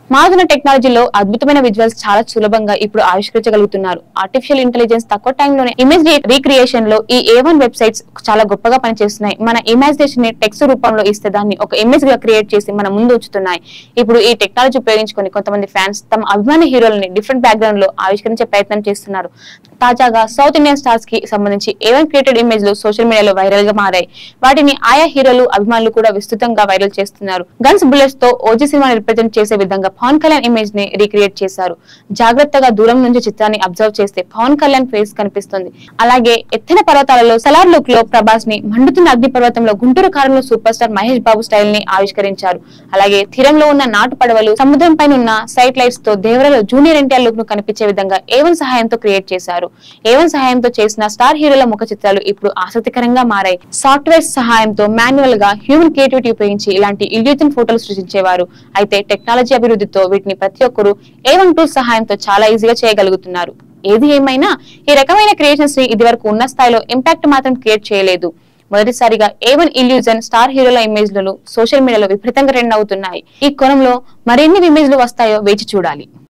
మారుతున్న టెక్నాలజీలో అద్భుతమైన విజువల్స్ చాలా సులభంగా ఇప్పుడు ఆవిష్కరించగలుగుతున్నారు ఆర్టిఫిషియల్ ఇంటెలిజెన్స్ తక్కువ టైంలోనే ఇమేజ్ రీక్రియేషన్ లో ఈ ఏ వన్ వెబ్సైట్స్ చాలా గొప్పగా పనిచేస్తున్నాయి మన ఇమాజినేషన్ ని టెక్స్ట్ రూపంలో ఇస్తే దాన్ని ఒక ఇమేజ్ గా క్రియేట్ చేసి మన ముందు ఉంచుతున్నాయి ఇప్పుడు ఈ టెక్నాలజీ ఉపయోగించుకొని కొంతమంది ఫ్యాన్స్ తమ అభిమాన హీరోలని డిఫరెంట్ బ్యాక్గ్రౌండ్ లో ఆవిష్కరించే ప్రయత్నం చేస్తున్నారు తాజాగా సౌత్ ఇండియన్ స్టార్స్ కి సంబంధించి ఏవన్ క్రియేటెడ్ ఇమేజ్ లు సోషల్ మీడియాలో వైరల్ గా మారాయి వాటిని ఆయా హీరోలు అభిమానులు కూడా విస్తృతంగా వైరల్ చేస్తున్నారు గన్స్ బుల్లెట్స్ తో ఓజీ సినిమాని రిప్రజెంట్ చేసే విధంగా పవన్ కళ్యాణ్ ఇమేజ్ ని రీక్రియేట్ చేశారు జాగ్రత్తగా దూరం నుంచి చిత్రాన్ని అబ్జర్వ్ చేస్తే పవన్ కళ్యాణ్ ఫేస్ కనిపిస్తుంది అలాగే ఎత్తైన పర్వతాలలో సలార్ లుక్ లో ప్రభాస్ ని మండుతున్న అగ్ని పర్వతంలో గుంటూరు కారంలో super star Mahesh Babu style ని ఆవిష్కరించారు అలాగే తీరంలో ఉన్న నాటు పడవలు సముద్రం పైన ఉన్న సైట్ లైట్స్ తో దేవరలో జూనియర్ ఎన్టీఆర్ లుక్ ను కనిపించే విధంగా ఏవన్ సహాయంతో క్రియేట్ చేశారు ఏవన్ సహాయంతో చేసిన స్టార్ హీరోల ముఖ చిత్రాలు ఇప్పుడు ఆసక్తికరంగా మారాయి సాఫ్ట్వేర్ సహాయంతో మాన్యువల్ గా హ్యూమన్ క్రియేటివిటీ ఉపయోగించి ఇలాంటి ఇల్యూజన్ ఫోటోలు సృష్టించేవారు అయితే టెక్నాలజీ అభివృద్ధితో వీటిని ప్రతి ఒక్కరూ ఏవన్ టూల్ సహాయంతో చాలా ఈజీగా చేయగలుగుతున్నారు ఏది ఏమైనా ఈ రకమైన క్రియేషన్స్ ని ఇదివరకు ఉన్న స్థాయిలో ఇంపాక్ట్ మాత్రం క్రియేట్ చేయలేదు మొదటిసారిగా ఏవన్ ఇల్యూజన్ స్టార్ హీరోల ఇమేజ్లను సోషల్ మీడియాలో విపరీతంగా ట్రెండ్ అవుతున్నాయి ఈ కోణంలో మరిన్ని ఇమేజ్లు వస్తాయో వేచి చూడాలి